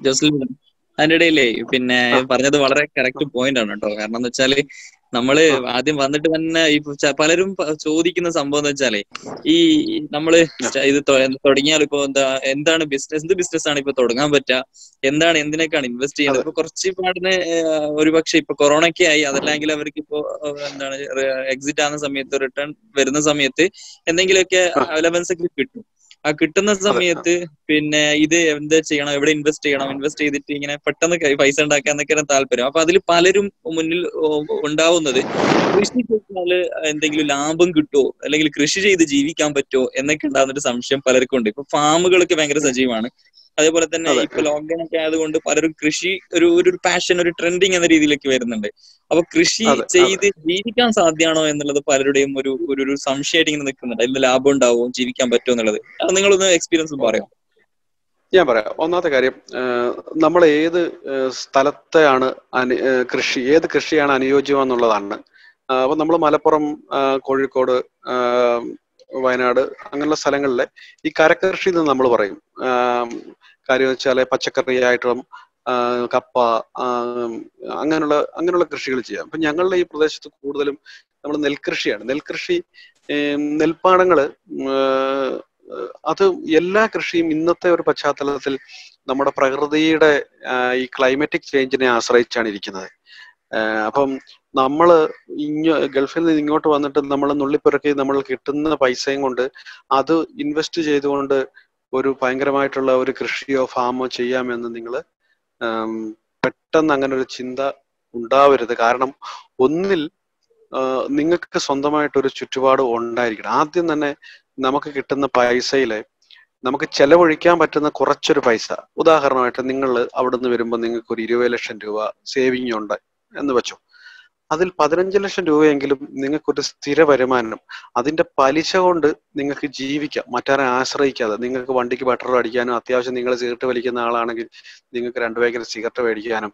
Joslin അതിന്റെ ഇടയിലേ പിന്നെ പറഞ്ഞത് വളരെ കറക്റ്റ് പോയിന്റ് ആണ് കേട്ടോ കാരണം എന്ന് വെച്ചാല് നമ്മള് ആദ്യം വന്നിട്ട് തന്നെ ഈ ച- പലരും പ- ചോദിക്കുന്ന സംഭവം എന്ന് വെച്ചാലേ ഈ നമ്മള് സ്റ്റ- ഇത് തൊ- തുടങ്ങിയാൽ ഇപ്പൊ എന്താ എന്താണ് ബിസിനസ് എന്ത് ബിസിനസ് ആണ് ഇപ്പൊ തുടങ്ങാൻ പറ്റുക എന്താണ് എന്തിനൊക്കെയാണ് ഇൻവെസ്റ്റ് ചെയ്യുന്നത് ഇപ്പൊ കുറച്ച് പാടിന് ഒരു പക്ഷെ ഇപ്പൊ കൊറോണയ്ക്ക് ആയി അതല്ലെങ്കിൽ അവർക്ക് ഇപ്പോ ഏഹ്, എന്താണ് എക്സിറ്റ് ആവുന്ന സമയത്ത് റിട്ടേൺ വരുന്ന സമയത്ത് എന്തെങ്കിലുമൊക്കെ അലവൻസ് ഒക്കെ കിട്ടും ആ കിട്ടുന്ന സമയത്ത് പിന്നെ ഇത് എന്താ ചെയ്യണം എവിടെ ഇൻവെസ്റ്റ് ചെയ്യണം ഇൻവെസ്റ്റ് ചെയ്തിട്ട് ഇങ്ങനെ പെട്ടെന്ന് കൈ- പൈസ ഉണ്ടാക്കാൻ എന്നൊക്കെയാണ് താല്പര്യം അപ്പൊ അതിൽ പലരും മുന്നിൽ ഓ- ഉണ്ടാവുന്നത് കൃഷി ചെയ്താല് എന്തെങ്കിലും ലാഭം കിട്ടുമോ അല്ലെങ്കിൽ കൃഷി ചെയ്ത് ജീവിക്കാൻ പറ്റുമോ എന്നൊക്കെ ഉണ്ടാകുന്ന ഒരു സംശയം പലർക്കും ഉണ്ട് ഇപ്പൊ ഫാമുകളൊക്കെ ഭയങ്കര സജീവമാണ് അതേപോലെ തന്നെ അതെ. ഇപ്പൊ ലോക്ക്ഡൌൺ ഒക്കെ ആയതുകൊണ്ട് പലരും കൃഷി ഒരു ഒരു പാഷൻ ഒരു ട്രെൻഡിങ് എന്ന രീതിയിലേക്ക് വരുന്നുണ്ട് അപ്പൊ കൃഷി അതെ, അതെ. ചെയ്ത് ജീവിക്കാൻ സാധ്യമാണോ എന്നുള്ളത് പലരുടെയും ഒരു ഒരു ഒരു സംശയമായിട്ട് ഇങ്ങനെ നിൽക്കുന്നുണ്ട് അതിൽ ലാഭം ഉണ്ടാവും ജീവിക്കാൻ പറ്റുമോ എന്നുള്ളത് അത് നിങ്ങളൊന്ന് എക്സ്പീരിയൻസ് പറയാം ഞാൻ പറയാം ഒന്നാമത്തെ കാര്യം നമ്മൾ ഏത് ഏഹ്, സ്ഥലത്തെയാണ് അനു ഏഹ്, കൃഷി ഏത് കൃഷിയാണ് അനുയോജ്യമെന്നുള്ളതാണ് ആ, അപ്പൊ നമ്മൾ മലപ്പുറം ആ, കോഴിക്കോട് ആ, വയനാട് അങ്ങനെയുള്ള സ്ഥലങ്ങളിലെ ഈ കരകൃഷി എന്ന് നമ്മൾ പറയും ആ, കാര്യം വെച്ചാല് പച്ചക്കറി ആയിട്ടും ആ, കപ്പ ആ, അങ്ങനെയുള്ള അങ്ങനെയുള്ള കൃഷികൾ ചെയ്യാം അപ്പൊ ഞങ്ങളുടെ ഈ പ്രദേശത്ത് കൂടുതലും നമ്മൾ നെൽകൃഷിയാണ് നെൽകൃഷി ഏം, നെൽപ്പാടങ്ങള് ഉം, ഏഹ്, അത് എല്ലാ കൃഷിയും ഇന്നത്തെ ഒരു പശ്ചാത്തലത്തിൽ നമ്മുടെ പ്രകൃതിയുടെ ആ, ഈ ക്ലൈമറ്റിക് ചേഞ്ചിനെ ആശ്രയിച്ചാണ് ഇരിക്കുന്നത് ആ, അപ്പം നമ്മള് ഇങ്ങ ഗൾഫിൽ നിന്ന് ഇങ്ങോട്ട് വന്നിട്ട് നമ്മൾ നുള്ളിപ്പെറുക്കി നമ്മൾ കിട്ടുന്ന പൈസയും കൊണ്ട് അത് ഇൻവെസ്റ്റ് ചെയ്തുകൊണ്ട് ഒരു ഭയങ്കരമായിട്ടുള്ള ഒരു കൃഷിയോ ഫാമോ ചെയ്യാമെന്ന് നിങ്ങൾ പെട്ടെന്ന് അങ്ങനെ ഒരു ചിന്ത ഉണ്ടാവരുത് കാരണം ഒന്നിൽ നിങ്ങൾക്ക് സ്വന്തമായിട്ട് ഒരു ചുറ്റുപാട് ഉണ്ടായിരിക്കണം ആദ്യം തന്നെ നമുക്ക് കിട്ടുന്ന പൈസയില് നമുക്ക് ചെലവഴിക്കാൻ പറ്റുന്ന കുറച്ചൊരു പൈസ ഉദാഹരണമായിട്ട് നിങ്ങൾ അവിടുന്ന് വരുമ്പോൾ നിങ്ങൾക്ക് ഒരു ഇരുപത് ലക്ഷം രൂപ സേവിങ് ഉണ്ട് എന്ന് വെച്ചോ അതിൽ പതിനഞ്ച് ലക്ഷം രൂപയെങ്കിലും നിങ്ങൾക്കൊരു സ്ഥിര വരുമാനം അതിന്റെ പലിശ കൊണ്ട് നിങ്ങൾക്ക് ജീവിക്കാം മറ്റാരെ ആശ്രയിക്കാതെ നിങ്ങൾക്ക് വണ്ടിക്ക് പെട്രോൾ അടിക്കാനും അത്യാവശ്യം നിങ്ങൾ സിഗരറ്റ് വലിക്കുന്ന ആളാണെങ്കിൽ നിങ്ങൾക്ക് രണ്ടു പാക്കറ്റ് സിഗരറ്റ് മേടിക്കാനും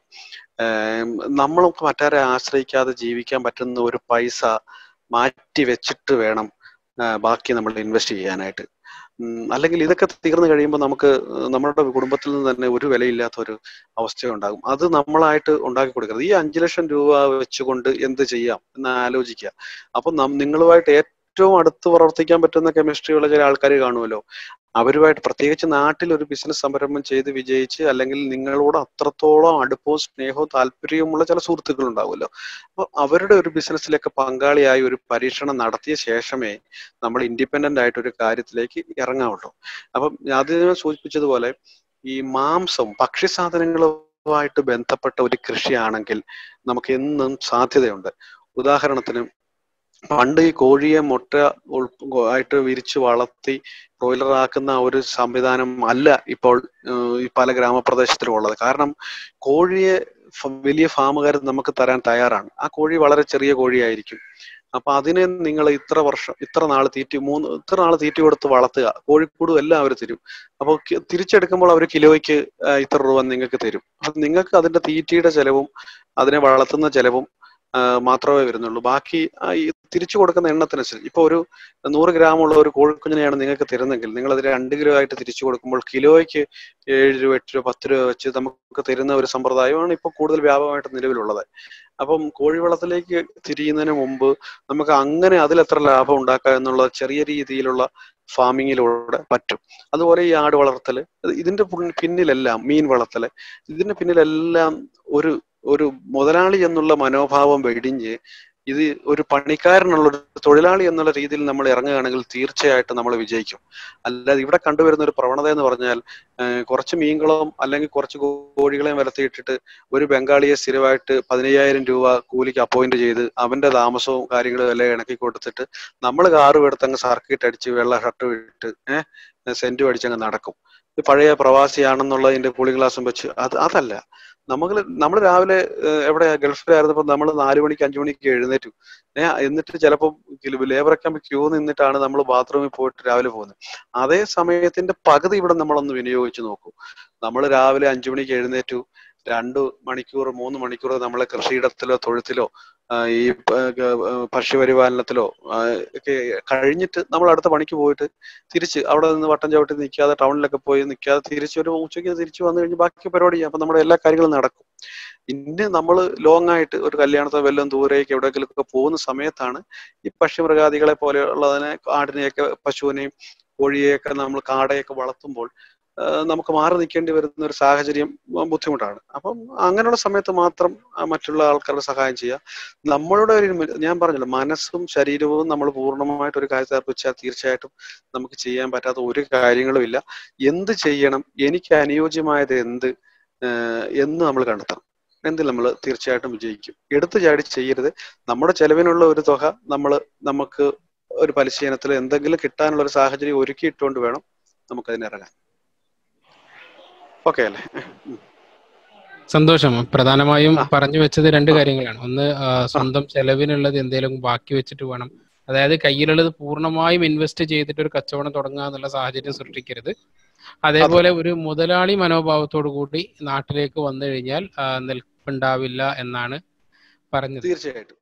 ഏം, നമ്മൾക്ക് മറ്റാരെ ആശ്രയിക്കാതെ ജീവിക്കാൻ പറ്റുന്ന ഒരു പൈസ മാറ്റി വെച്ചിട്ട് വേണം ആ, ബാക്കി നമ്മൾ ഇൻവെസ്റ്റ് ചെയ്യാനായിട്ട് ഉം, അല്ലെങ്കിൽ ഇതൊക്കെ തീർന്നു കഴിയുമ്പോൾ നമുക്ക് നമ്മുടെ കുടുംബത്തിൽ നിന്ന് തന്നെ ഒരു വിലയില്ലാത്ത ഒരു അവസ്ഥ ഉണ്ടാകും അത് നമ്മളായിട്ട് ഉണ്ടാക്കി കൊടുക്കരുത് ഈ അഞ്ചു ലക്ഷം രൂപ വെച്ചുകൊണ്ട് എന്ത് ചെയ്യാം എന്ന് ആലോചിക്കുക അപ്പൊ നം നിങ്ങളുമായിട്ട് ഏറ്റവും അടുത്ത് പ്രവർത്തിക്കാൻ പറ്റുന്ന കെമിസ്ട്രിയുള്ള ചില ആൾക്കാർ കാണുമല്ലോ അവരുമായിട്ട് പ്രത്യേകിച്ച് നാട്ടിൽ ഒരു ബിസിനസ് സംരംഭം ചെയ്ത് വിജയിച്ച് അല്ലെങ്കിൽ നിങ്ങളോട് അത്രത്തോളം അടുപ്പവും സ്നേഹവും താല്പര്യവുമുള്ള ചില സുഹൃത്തുക്കൾ ഉണ്ടാവുമല്ലോ അപ്പൊ അവരുടെ ഒരു ബിസിനസ്സിലൊക്കെ പങ്കാളിയായി ഒരു പരീക്ഷണം നടത്തിയ ശേഷമേ നമ്മൾ ഇൻഡിപെൻഡന്റ് ആയിട്ട് ഒരു കാര്യത്തിലേക്ക് ഇറങ്ങാവുള്ളൂ അപ്പം അത് ഞാൻ സൂചിപ്പിച്ചതുപോലെ ഈ മാംസം ഭക്ഷ്യസാധനങ്ങളുമായിട്ട് ബന്ധപ്പെട്ട ഒരു കൃഷിയാണെങ്കിൽ നമുക്ക് എന്നും സാധ്യതയുണ്ട് ഉദാഹരണത്തിന് പണ്ട് ഈ കോഴിയെ മുട്ട ഉൾ- ആയിട്ട് വിരിച്ച് വളർത്തി ബ്രോയിലർ ആക്കുന്ന ഒരു സംവിധാനം അല്ല ഇപ്പോൾ ഏഹ്, ഈ പല ഗ്രാമപ്രദേശത്തിലും ഉള്ളത് കാരണം കോഴിയെ ഫ- വലിയ ഫാമുകാർ നമുക്ക് തരാൻ തയ്യാറാണ് ആ കോഴി വളരെ ചെറിയ കോഴിയായിരിക്കും അപ്പൊ അതിനെ നിങ്ങൾ ഇത്ര വർഷം ഇത്ര നാൾ തീറ്റി മൂന്ന് ഇത്ര നാൾ തീറ്റി കൊടുത്ത് വളർത്തുക കോഴിക്കൂടും എല്ലാം അവർ തരും അപ്പോൾ തിരിച്ചെടുക്കുമ്പോൾ അവർ കിലോയ്ക്ക് ആ, ഇത്ര രൂപ നിങ്ങൾക്ക് തരും അപ്പൊ നിങ്ങൾക്ക് അതിന്റെ തീറ്റിയുടെ ചെലവും അതിനെ വളർത്തുന്ന ചെലവും ആ, മാത്രമേ വരുന്നുള്ളൂ ബാക്കി ആ, ഈ തിരിച്ചു കൊടുക്കുന്ന എണ്ണത്തിനനുസരിച്ച് ഇപ്പൊ ഒരു നൂറ് ഗ്രാം ഉള്ള ഒരു കോഴിക്കുഞ്ഞിനെയാണ് നിങ്ങൾക്ക് തരുന്നെങ്കിൽ നിങ്ങൾ അത് രണ്ട് കിലോ ആയിട്ട് തിരിച്ചു കൊടുക്കുമ്പോൾ കിലോയ്ക്ക് ഏഴ് രൂപ എട്ട് രൂപ പത്ത് രൂപ വെച്ച് നമുക്ക് തരുന്ന ഒരു സമ്പ്രദായമാണ് ഇപ്പോൾ കൂടുതൽ വ്യാപകമായിട്ട് നിലവിലുള്ളത് അപ്പം കോഴി വളത്തിലേക്ക് തിരിയുന്നതിന് മുമ്പ് നമുക്ക് അങ്ങനെ അതിൽ എത്ര ലാഭം ഉണ്ടാക്കാം എന്നുള്ള ചെറിയ രീതിയിലുള്ള ഫാമിങ്ങിലൂടെ പറ്റും അതുപോലെ ഈ ആട് വളർത്തല് ഇത് ഇതിന്റെ പുൻ- പിന്നിലെല്ലാം മീൻ വളർത്തല് ഇതിന്റെ പിന്നിലെല്ലാം ഒരു ഒരു മുതലാളി എന്നുള്ള മനോഭാവം വെടിഞ്ഞ് ഇത് ഒരു പണിക്കാരനുള്ള ഒരു തൊഴിലാളി എന്നുള്ള രീതിയിൽ നമ്മൾ ഇറങ്ങുകയാണെങ്കിൽ തീർച്ചയായിട്ടും നമ്മൾ വിജയിക്കും അല്ലാതെ ഇവിടെ കണ്ടുവരുന്ന ഒരു പ്രവണത എന്ന് പറഞ്ഞാൽ ഏഹ് കുറച്ച് മീൻകുളം അല്ലെങ്കിൽ കുറച്ച് കോഴികളെയും വലത്തിയിട്ടിട്ട് ഒരു ബംഗാളിയെ സ്ഥിരമായിട്ട് പതിനയ്യായിരം രൂപ കൂലിക്ക് അപ്പോയിന്റ് ചെയ്ത് അവന്റെ താമസവും കാര്യങ്ങളും എല്ലാം ഇണക്കി കൊടുത്തിട്ട് നമ്മൾ കാറ് എടുത്ത് അങ്ങ് സർക്കിട്ട് അടിച്ച് വെള്ള ഷർട്ട് ഇട്ട് ഏഹ് സെന്റും അടിച്ചങ്ങ് നടക്കും ഇത് പഴയ പ്രവാസിയാണെന്നുള്ളതിന്റെ കൂളി ഗ്ലാസും വെച്ച് അത് അതല്ല നമ്മൾ നമ്മൾ രാവിലെ ഏഹ് എവിടെയാ ഗൾഫിലായിരുന്നപ്പോൾ നമ്മൾ നാലു മണിക്ക് അഞ്ചു മണിക്ക് എഴുന്നേറ്റു ഏഹ് എന്നിട്ട് ചിലപ്പോൾ ലേബർ ക്യാമ്പ് ക്യൂ നിന്നിട്ടാണ് നമ്മൾ ബാത്റൂമിൽ പോയിട്ട് രാവിലെ പോകുന്നത് അതേ സമയത്തിന്റെ പകുതി ഇവിടെ നമ്മളൊന്ന് വിനിയോഗിച്ച് നോക്കൂ നമ്മൾ രാവിലെ അഞ്ചു മണിക്ക് എഴുന്നേറ്റു രണ്ട് മണിക്കൂർ മൂന്ന് മണിക്കൂർ നമ്മളെ കൃഷിയിടത്തിലോ തൊഴുത്തിലോ ആ, ഈ പ- ഗ- ആ, ഭക്ഷ്യപരിപാലനത്തിലോ ആ, ഒക്കെ കഴിഞ്ഞിട്ട് നമ്മൾ അടുത്ത പണിക്ക് പോയിട്ട് തിരിച്ച് അവിടെ നിന്ന് വട്ടം ചവിട്ടി നിൽക്കാതെ ടൗണിലൊക്കെ പോയി നിൽക്കാതെ തിരിച്ച് ഒരു ഉച്ചയ്ക്ക് തിരിച്ചു വന്നു കഴിഞ്ഞ് ബാക്കി പരിപാടി ചെയ്യാം അപ്പൊ നമ്മുടെ എല്ലാ കാര്യങ്ങളും നടക്കും ഇന്ന് നമ്മൾ ലോങ് ആയിട്ട് ഒരു കല്യാണത്തോ വല്ലതും ദൂരേക്ക് എവിടെയെങ്കിലും ഒക്കെ പോകുന്ന സമയത്താണ് ഈ പക്ഷിമൃഗാദികളെ പോലെയുള്ളതിനെ ആടിനെയൊക്കെ പശുവിനെയും കോഴിയെയൊക്കെ നമ്മൾ കാടയൊക്കെ വളർത്തുമ്പോൾ ആ, നമുക്ക് മാറി നിൽക്കേണ്ടി വരുന്ന ഒരു സാഹചര്യം ആ, ബുദ്ധിമുട്ടാണ് അപ്പം അങ്ങനെയുള്ള സമയത്ത് മാത്രം ആ, മറ്റുള്ള ആൾക്കാരുടെ സഹായം ചെയ്യുക നമ്മളുടെ ഒരു മ- ഞാൻ പറഞ്ഞല്ലോ മനസ്സും ശരീരവും നമ്മൾ പൂർണ്ണമായിട്ട് ഒരു കാര്യത്തെ അർപ്പിച്ചാൽ തീർച്ചയായിട്ടും നമുക്ക് ചെയ്യാൻ പറ്റാത്ത ഒരു കാര്യങ്ങളും ഇല്ല എന്ത് ചെയ്യണം എനിക്ക് അനുയോജ്യമായത് എന്ത് ഏഹ് എന്ന് നമ്മൾ കണ്ടെത്തണം എന്തിൽ നമ്മൾ തീർച്ചയായിട്ടും വിജയിക്കും എടുത്തു ചാടി ചെയ്യരുത് നമ്മുടെ ചെലവിനുള്ള ഒരു തുക നമ്മൾ നമുക്ക് ഒരു പരിശീലനത്തിൽ എന്തെങ്കിലും കിട്ടാനുള്ള ഒരു സാഹചര്യം ഒരുക്കിയിട്ടുകൊണ്ട് വേണം നമുക്കതിന് ഇറങ്ങാൻ ഓക്കെ അല്ലേ ഉം. സന്തോഷം പ്രധാനമായും ആ. പറഞ്ഞു വെച്ചത് രണ്ട് ആ. കാര്യങ്ങളാണ് ഒന്ന് ആ, സ്വന്തം ചെലവിനുള്ളത് എന്തെങ്കിലും ബാക്കി വെച്ചിട്ട് വേണം അതായത് കയ്യിലുള്ളത് പൂർണ്ണമായും ഇൻവെസ്റ്റ് ചെയ്തിട്ട് ഒരു കച്ചവടം തുടങ്ങുക എന്നുള്ള സാഹചര്യം സൃഷ്ടിക്കരുത് അതേപോലെ ഒരു മുതലാളി മനോഭാവത്തോടു കൂടി നാട്ടിലേക്ക് വന്നു കഴിഞ്ഞാൽ ആ, നിൽപ്പുണ്ടാവില്ല എന്നാണ് പറഞ്ഞത് തീർച്ചയായിട്ടും